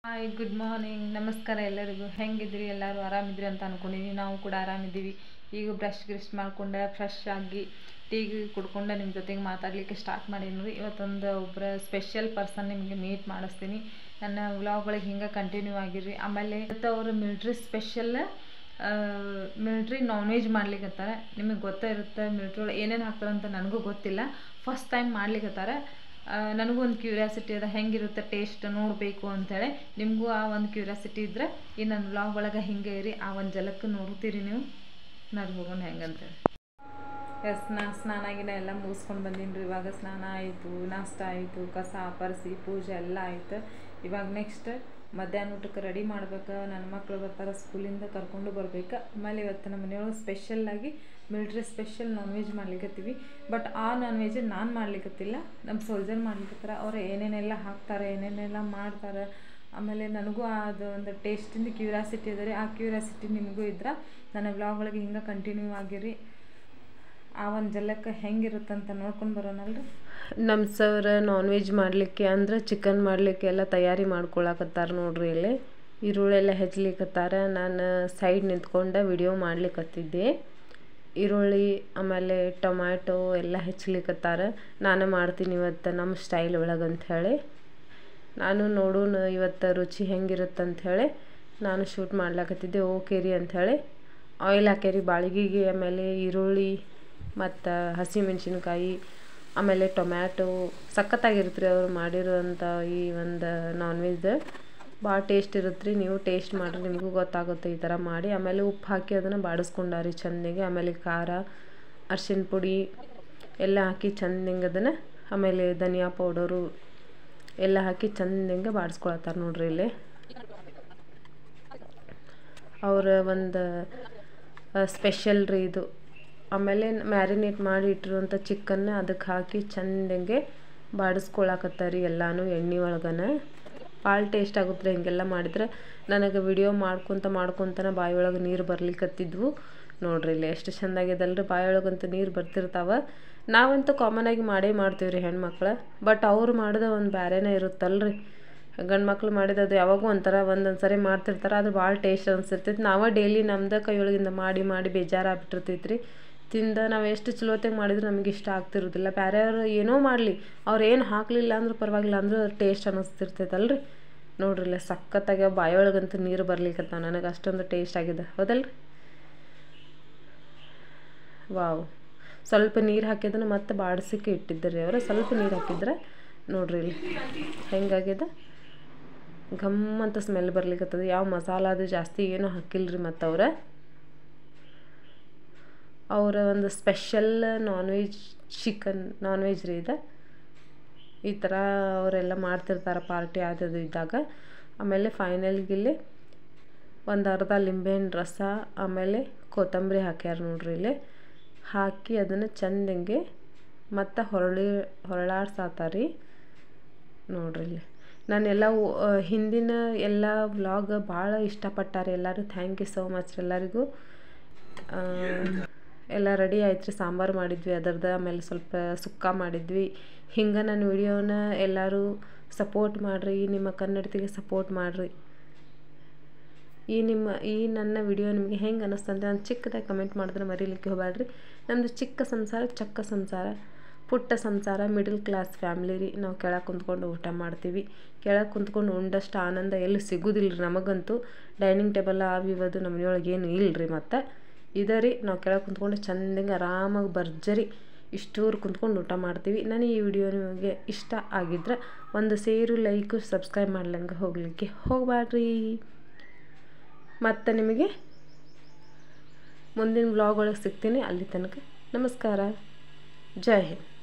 hi good morning ನಮಸ್ಕಾರ ಎಲ್ಲರಿಗೂ ಹೆಂಗಿದ್ರಿ ಎಲ್ಲರೂ ಆರಾಮಿದ್ರಿ ಅಂತ ಅನ್ಕೊಂಡಿನಿ ನಾವು ಕೂಡ ಆರಾಮಿದ್ದೀವಿ ಈಗ ಬ್ರಷ್ ಗ್ರಿಶ್ ಮಾಡ್ಕೊಂಡೆ ಫ್ರೆಶ್ ಆಗಿ ಟೀ ಕುಡ್ಕೊಂಡು ನಿಮ್ಮ ಜೊತೆಗೆ ಮಾತಾಡಲಿಕ್ಕೆ ಸ್ಟಾರ್ಟ್ ಮಾಡೀನಿ ರೀ ಇವತ್ತೊಂದು ಒಬ್ಬರ ಸ್ಪೆಷಲ್ ಪರ್ಸನ್ ನಿಮಗೆ ಮೀಟ್ ಮಾಡಿಸ್ತೀನಿ ನನ್ನ ವ್ಲಾಗ್ಗಳಿಗೆ ಹಿಂಗೆ ಕಂಟಿನ್ಯೂ ಆಗಿರ್ರಿ ಆಮೇಲೆ ಇವತ್ತು ಅವರು military special military non veg ಮಾಡ್ಲಿಕ್ಕತ್ತಾರೆ ನಿಮಗೆ ಗೊತ್ತೇ ಇರುತ್ತೆ ಮಿಲ್ಟ್ರಿ ಒಳಗೆ ಏನೇನು ಹಾಕ್ತಾರೆ ಅಂತ ನನಗೂ ಗೊತ್ತಿಲ್ಲ ಫಸ್ಟ್ ಟೈಮ್ ಮಾಡ್ಲಿಕ್ಕತ್ತಾರೆ ನನಗೂ ಒಂದು ಕ್ಯೂರಿಯಾಸಿಟಿ ಅದ ಹೆಂಗಿರುತ್ತೆ ಟೇಸ್ಟ್ ನೋಡಬೇಕು ಅಂಥೇಳಿ ನಿಮಗೂ ಆ ಒಂದು ಕ್ಯೂರಿಯಾಸಿಟಿ ಇದ್ದರೆ ಈ ನನ್ನ ವ್ಲಾಗ್ ಒಳಗೆ ಹಿಂಗೆ ಇರಿ ಆ ಒಂದು ಜಲಕ್ಕೆ ನೋಡ್ತೀರಿ ನೀವು ನಡ್ ಹೋಗೋಣ ಹೆಂಗಂತೇಳಿ ಎಸ್ ನಾ ಸ್ನಾನ ಗಿನ ಎಲ್ಲ ಮುಗಿಸ್ಕೊಂಡು ಬಂದೀನಿ ರೀ ಇವಾಗ ಸ್ನಾನ ಆಯಿತು ನಾಷ್ಟ ಆಯಿತು ಕಸ ಪರ್ಸಿ ಪೂಜೆ ಎಲ್ಲ ಆಯಿತು ಇವಾಗ ನೆಕ್ಸ್ಟ್ ಮಧ್ಯಾಹ್ನ ಊಟಕ್ಕೆ ರೆಡಿ ಮಾಡ್ಬೇಕು ನನ್ನ ಮಕ್ಕಳು ಬರ್ತಾರೆ ಸ್ಕೂಲಿಂದ ಕರ್ಕೊಂಡು ಬರ್ಬೇಕು ಆಮೇಲೆ ಇವತ್ತು ನಮ್ಮ ಮನೆಯೊಳಗೆ ಸ್ಪೆಷಲ್ಲಾಗಿ ಮಿಲ್ಟ್ರಿ ಸ್ಪೆಷಲ್ ನಾನ್ ವೆಜ್ ಮಾಡ್ಲಿಕ್ಕತ್ತೀವಿ ಬಟ್ ಆ ನಾನ್ ವೆಜ್ ನಾನು ಮಾಡ್ಲಿಕ್ಕತ್ತಿಲ್ಲ ನಮ್ಮ ಸೋಲ್ಜರ್ ಮಾಡ್ಲಿಕ್ಕತ್ತಾರ ಅವ್ರು ಏನೇನೆಲ್ಲ ಹಾಕ್ತಾರೆ ಏನೇನೆಲ್ಲ ಮಾಡ್ತಾರೆ ಆಮೇಲೆ ನನಗೂ ಅದು ಒಂದು ಟೇಸ್ಟಿಂದ ಕ್ಯೂರಿಯಾಸಿಟಿ ಅದ ರೀ ಆ ಕ್ಯೂರಿಯಾಸಿಟಿ ನಿಮಗೂ ಇದ್ರೆ ನನ್ನ ವ್ಲಾಗ್ ಒಳಗೆ ಹಿಂಗೆ ಕಂಟಿನ್ಯೂ ಆಗಿರಿ ಆ ಒಂದು ಜಲಕ್ಕೆ ಹೆಂಗಿರುತ್ತಂತ ನೋಡ್ಕೊಂಡು ಬರೋಣಲ್ರಿ ನಮ್ಮ ಸರ್ ನಾನ್ ವೆಜ್ ಮಾಡಲಿಕ್ಕೆ ಅಂದ್ರೆ ಚಿಕನ್ ಮಾಡಲಿಕ್ಕೆ ಎಲ್ಲ ತಯಾರಿ ಮಾಡ್ಕೊಳಕತ್ತಾರ ನೋಡ್ರಿ ಇಲ್ಲಿ ಈರುಳ್ಳೆಲ್ಲ ಹೆಚ್ಚಲಿಕತ್ತಾರ ನಾನು ಸೈಡ್ ನಿಂತ್ಕೊಂಡು ವಿಡಿಯೋ ಮಾಡ್ಲಿಕ್ಕತ್ತಿದ್ದೆ ಈರುಳ್ಳಿ ಆಮೇಲೆ ಟೊಮ್ಯಾಟೊ ಎಲ್ಲ ಹೆಚ್ಚಲಿಕತ್ತಾರ ನಾನು ಮಾಡ್ತೀನಿ ಇವತ್ತು ನಮ್ಮ ಸ್ಟೈಲ್ ಒಳಗೆ ಅಂಥೇಳಿ ನಾನು ನೋಡೋಣ ಇವತ್ತು ರುಚಿ ಹೆಂಗಿರುತ್ತೆ ಅಂಥೇಳಿ ನಾನು ಶೂಟ್ ಮಾಡ್ಲಾಕತ್ತಿದ್ದೆ ಓಕೆ ರೀ ಅಂಥೇಳಿ ಆಯಿಲ್ ಹಾಕ್ಯಾರಿ ಬಾಳಿಗೆಗೆ ಆಮೇಲೆ ಈರುಳ್ಳಿ ಮತ್ತು ಹಸಿಮೆಣ್ಸಿನ್ಕಾಯಿ ಆಮೇಲೆ ಟೊಮ್ಯಾಟೊ ಸಖತ್ತಾಗಿರುತ್ತೆ ರೀ ಅವ್ರು ಮಾಡಿರೋಂಥ ಈ ಒಂದು ನಾನ್ ವೆಜ್ ಭಾಳ ಟೇಸ್ಟ್ ಇರುತ್ತೆ ರೀ ನೀವು ಟೇಸ್ಟ್ ಮಾಡಿರಿ ನಿಮಗೂ ಗೊತ್ತಾಗುತ್ತೆ ಈ ಥರ ಮಾಡಿ ಆಮೇಲೆ ಉಪ್ಪು ಹಾಕಿ ಅದನ್ನು ಬಾಡಿಸ್ಕೊಂಡಾರಿ ಚೆಂದಿಗೆ ಆಮೇಲೆ ಖಾರ ಅರ್ಶಿಣ ಪುಡಿ ಎಲ್ಲ ಹಾಕಿ ಚೆಂದಿಂಗೆ ಅದನ್ನು ಆಮೇಲೆ ಧನಿಯಾ ಪೌಡರು ಎಲ್ಲ ಹಾಕಿ ಚೆಂದಿಂಗೆ ಬಾಡಿಸ್ಕೊಳತ್ತಾರೆ ನೋಡ್ರಿ ಇಲ್ಲಿ ಅವರ ಒಂದು ಸ್ಪೆಷಲ್ ರೀ ಇದು ಆಮೇಲೆ ಮ್ಯಾರಿನೇಟ್ ಮಾಡಿ ಇಟ್ಟಿರುವಂಥ ಚಿಕನ್ನ ಅದಕ್ಕೆ ಹಾಕಿ ಚೆಂದಂಗೆ ಬಾಡಿಸ್ಕೊಳಕತ್ತಾರಿ ಎಲ್ಲನೂ ಎಣ್ಣೆ ಒಳಗನ ಭಾಳ ಟೇಸ್ಟ್ ಆಗುತ್ತೆ ಹಿಂಗೆಲ್ಲ ಮಾಡಿದ್ರೆ ನನಗೆ ವಿಡಿಯೋ ಮಾಡ್ಕೊತ ಮಾಡ್ಕೊತನ ಬಾಯಿ ಒಳಗೆ ನೀರು ಬರ್ಲಿಕ್ಕತ್ತಿದ್ವು ನೋಡ್ರಿ ಇಲ್ಲಿ ಎಷ್ಟು ಚೆಂದಾಗ್ಯದಲ್ರಿ ಬಾಯಿ ಒಳಗಂತೂ ನೀರು ಬರ್ತಿರ್ತಾವ ನಾವಂತೂ ಕಾಮನ್ ಆಗಿ ಮಾಡೇ ಮಾಡ್ತೀವಿ ರೀ ಹೆಣ್ಮಕ್ಳು ಬಟ್ ಅವ್ರು ಮಾಡಿದ ಒಂದು ಬೇರೆನೇ ಇರುತ್ತಲ್ರಿ ಗಂಡು ಮಕ್ಳು ಮಾಡಿದ್ದು ಯಾವಾಗೂ ಒಂಥರ ಒಂದೊಂದು ಸರಿ ಮಾಡ್ತಿರ್ತಾರೆ ಅದು ಭಾಳ ಟೇಸ್ಟ್ ಅನ್ಸಿರ್ತೈತಿ ನಾವೇ ಡೈಲಿ ನಮ್ದು ಕೈಯೊಳಗಿಂದ ಮಾಡಿ ಮಾಡಿ ಬೇಜಾರಾಗ್ಬಿಟ್ಟಿರ್ತೈತೆ ರೀ ತಿಂದ ನಾವು ಎಷ್ಟು ಚಲೋತ್ತಾಗಿ ಮಾಡಿದ್ರೆ ನಮಗೆ ಇಷ್ಟ ಆಗ್ತಿರೋದಿಲ್ಲ ಬೇರೆಯವ್ರು ಏನೋ ಮಾಡಲಿ ಅವ್ರು ಏನು ಹಾಕಲಿಲ್ಲ ಅಂದ್ರೆ ಪರವಾಗಿಲ್ಲ ಅಂದರೂ ಟೇಸ್ಟ್ ಅನ್ನಿಸ್ತಿರ್ತೈತಲ್ರಿ ನೋಡ್ರಿಲ್ಲ ಸಖತ್ತಾಗ ಬಾಯೊಳಗಂತೂ ನೀರು ಬರ್ಲಿಕ್ಕತ್ತ ನನಗೆ ಅಷ್ಟೊಂದು ಟೇಸ್ಟ್ ಆಗಿದೆ ಹೌದಲ್ರಿ ವಾವ್ ಸ್ವಲ್ಪ ನೀರು ಹಾಕಿದ್ರೆ ಮತ್ತೆ ಬಾಡಿಸಿಕ್ಕೆ ಇಟ್ಟಿದ್ದಾರೆ ಅವರು ಸ್ವಲ್ಪ ನೀರು ಹಾಕಿದ್ರೆ ನೋಡ್ರಿ ಇಲ್ಲಿ ಹೆಂಗಾಗ್ಯದ ಘಮ್ ಅಂತ ಸ್ಮೆಲ್ ಬರ್ಲಿಕ್ಕತ್ತದ ಯಾವ ಮಸಾಲ ಅದು ಜಾಸ್ತಿ ಏನೂ ಹಾಕಿಲ್ರಿ ಮತ್ತು ಅವ್ರ ಅವರ ಒಂದು special non veg chicken non veg ರೀ ಇದು ಈ ಥರ ಅವರೆಲ್ಲ ಮಾಡ್ತಿರ್ತಾರೆ ಪಾರ್ಟಿ ಆದದು ಇದ್ದಾಗ ಆಮೇಲೆ ಫೈನಲ್ಗಿಲ್ಲಿ ಒಂದು ಅರ್ಧ ಲಿಂಬೆಹಣ್ಣು ರಸ ಆಮೇಲೆ ಕೊತ್ತಂಬರಿ ಹಾಕ್ಯಾರ ನೋಡ್ರಿ ಇಲ್ಲಿ ಹಾಕಿ ಅದನ್ನು ಚೆಂದಂಗೆ ಮತ್ತು ಹೊರಳಿ ಹೊರಳಾಡ್ಸಾತಾರಿ ನೋಡ್ರಿ ಇಲ್ಲಿ ನಾನೆಲ್ಲ ಹಿಂದಿನ ಎಲ್ಲ ವ್ಲಾಗ್ ಭಾಳ ಇಷ್ಟಪಟ್ಟಾರೆ ಎಲ್ಲರೂ ಥ್ಯಾಂಕ್ ಯು ಸೋ ಮಚ್ ಎಲ್ಲರಿಗೂ ಎಲ್ಲ ರೆಡಿ ಆಯ್ತು ರೀ ಸಾಂಬಾರು ಮಾಡಿದ್ವಿ ಅದರದ್ದು ಆಮೇಲೆ ಸ್ವಲ್ಪ ಸುಕ್ಕ ಮಾಡಿದ್ವಿ ಹಿಂಗೆ ನನ್ನ ವಿಡಿಯೋನ ಎಲ್ಲರೂ ಸಪೋರ್ಟ್ ಮಾಡಿರಿ ನಿಮ್ಮ ಕನ್ನಡತಿಗೆ ಸಪೋರ್ಟ್ ಮಾಡಿರಿ ಈ ನಿಮ್ಮ ಈ ನನ್ನ ವಿಡಿಯೋ ನಿಮಗೆ ಹೆಂಗೆ ಅನ್ನಿಸ್ತಂತ ನಾನು ಚಿಕ್ಕದಾಗಿ ಕಮೆಂಟ್ ಮಾಡಿದ್ರೆ ಮರೀಲಿಕ್ಕೆ ಹೋಗಬೇಡ್ರಿ ನಮ್ಮದು ಚಿಕ್ಕ ಸಂಸಾರ ಚಕ್ಕ ಸಂಸಾರ ಪುಟ್ಟ ಸಂಸಾರ ಮಿಡಲ್ ಕ್ಲಾಸ್ ಫ್ಯಾಮ್ಲಿ ರೀ ನಾವು ಕೆಳಗೆ ಕುಂತ್ಕೊಂಡು ಊಟ ಮಾಡ್ತೀವಿ ಕೆಳಗೆ ಕುಂತ್ಕೊಂಡು ಉಂಡಷ್ಟು ಆನಂದ ಎಲ್ಲಿ ಸಿಗೋದಿಲ್ಲ ರೀ ನಮಗಂತೂ ಡೈನಿಂಗ್ ಟೇಬಲ್ ಆವಿವದು ನಮ್ಮ ಮನೆಯೊಳಗೆ ಏನು ಇಲ್ಲ ರೀ ಮತ್ತು ಇದೇ ರೀ ನಾವು ಕೆಳಗೆ ಕುಂತ್ಕೊಂಡು ಚೆಂದಂಗೆ ಆರಾಮಾಗಿ ಭರ್ಜರಿ ಇಷ್ಟೂರು ಕುಂತ್ಕೊಂಡು ಊಟ ಮಾಡ್ತೀವಿ ನಾನು ಈ ವಿಡಿಯೋ ನಿಮಗೆ ಇಷ್ಟ ಆಗಿದ್ರೆ ಒಂದು ಸೇರು ಲೈಕು ಸಬ್ಸ್ಕ್ರೈಬ್ ಮಾಡ್ಲಂಗೆ ಹೋಗಲಿಕ್ಕೆ ಹೋಗಬೇಡ್ರಿ ಮತ್ತು ನಿಮಗೆ ಮುಂದಿನ ವ್ಲಾಗ್ ಒಳಗೆ ಸಿಗ್ತೀನಿ ಅಲ್ಲಿ ತನಕ ನಮಸ್ಕಾರ ಜೈ ಹಿಂದ್